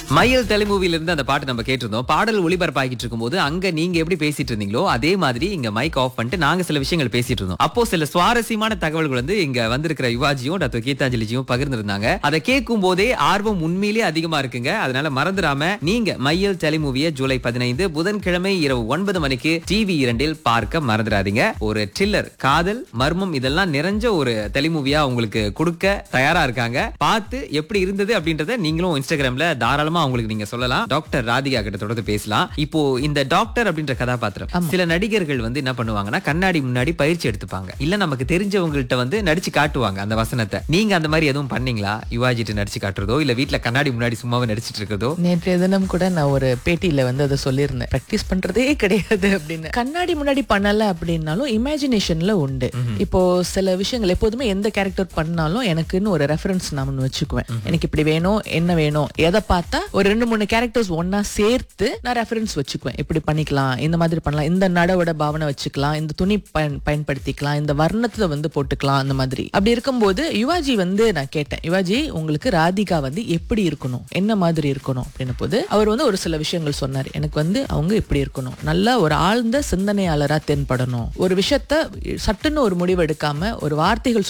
மயில் தெலுமூவில இருந்து அந்த பாட்டு நம்ம கேட்டிருந்தோம் பாடல் ஒளிபரப்பாகிட்டு இருக்கும்போது அங்க நீங்க எப்படி பேசிட்டு இருந்தீங்களோ அதே மாதிரி இங்க மைக் ஆஃப் பண்ணிட்டு நாங்க சில விஷயங்கள் பேசிட்டு இருந்தோம் அப்போ சில சுவாரஸ்யமான தகவல்கள் வந்து இங்க வந்திருக்கிற யுவாஜியும் டாக்டர் கீதாஞ்சலிஜியும் பகிர்ந்திருந்தாங்க அதை கேட்கும் போதே ஆர்வம் உண்மையிலேயே அதிகமா இருக்குங்க அதனால மறந்துடாம நீங்க மையல் டெலிமூவிய ஜூலை பதினைந்து புதன்கிழமை இரவு ஒன்பது மணிக்கு டிவி இரண்டில் பார்க்க மறந்துடாதீங்க ஒரு ட்ரில்லர் காதல் மர்மம் இதெல்லாம் நிறைஞ்ச ஒரு டெலிமூவியா உங்களுக்கு கொடுக்க தயாரா இருக்காங்க பார்த்து எப்படி இருந்தது அப்படின்றத நீங்களும் இன்ஸ்டாகிராம்ல தாராளமா அவங்களுக்கு நீங்க சொல்லலாம் டாக்டர் ராதிகா கிட்ட தொடர்ந்து பேசலாம் இப்போ இந்த டாக்டர் அப்படின்ற கதாபாத்திரம் சில நடிகர்கள் வந்து என்ன பண்ணுவாங்கன்னா கண்ணாடி முன்னாடி பயிற்சி எடுத்துப்பாங்க இல்ல நமக்கு தெரிஞ்சவங்கள்ட்ட வந்து நடிச்சு காட்டுவாங்க அந்த வசனத்தை நீங்க அந்த மாதிரி எதுவும் பண்ணீங்களா யுவாஜிட்டு நடிச்சு காட்டுறதோ இல்ல வீட்ல கண்ணாடி முன்னாடி சும்மாவே நடிச்சிட்டு இருக்கிறதோ நேற்றைய தினம் கூட நான் ஒரு பேட்டியில வந்து அதை சொல்லியிருந்தேன் ப்ராக்டிஸ் பண்றதே கிடையாது அப்படின்னு கண்ணாடி முன்னாடி பண்ணல அப்படின்னாலும் இமேஜினேஷன்ல உண்டு இப்போ சில விஷயங்கள் எப்போதுமே எந்த கேரக்டர் பண்ணாலும் எனக்குன்னு ஒரு ரெஃபரன்ஸ் நான் ஒண்ணு வச்சுக்குவேன் எனக்கு இப்படி வேணும் என்ன வேணும் எதை பார்த்தா ஒரு ரெண்டு மூணு கேரக்டர்ஸ் ஒண்ணா சேர்த்து நான் ரெஃபரன்ஸ் வச்சுக்குவேன் இப்படி பண்ணிக்கலாம் இந்த மாதிரி பண்ணலாம் இந்த நடவோட பாவனை வச்சுக்கலாம் இந்த துணி பயன் பயன்படுத்திக்கலாம் இந்த வர்ணத்தை வந்து போட்டுக்கலாம் அந்த மாதிரி அப்படி இருக்கும்போது யுவாஜி வந்து நான் கேட்டேன் யுவாஜி உங்களுக்கு ராதிகா வந்து எப்படி இருக்கணும் என்ன மாதிரி இருக்கணும் அப்படின்னு போது அவர் வந்து ஒரு சில விஷயங்கள் சொன்னார் எனக்கு வந்து அவங்க இப்படி இருக்கணும் நல்லா ஒரு ஆழ்ந்த சிந்தனையாளரா தென்படணும் ஒரு விஷயத்த சட்டுன்னு ஒரு முடிவு எடுக்காம ஒரு வார்த்தைகள்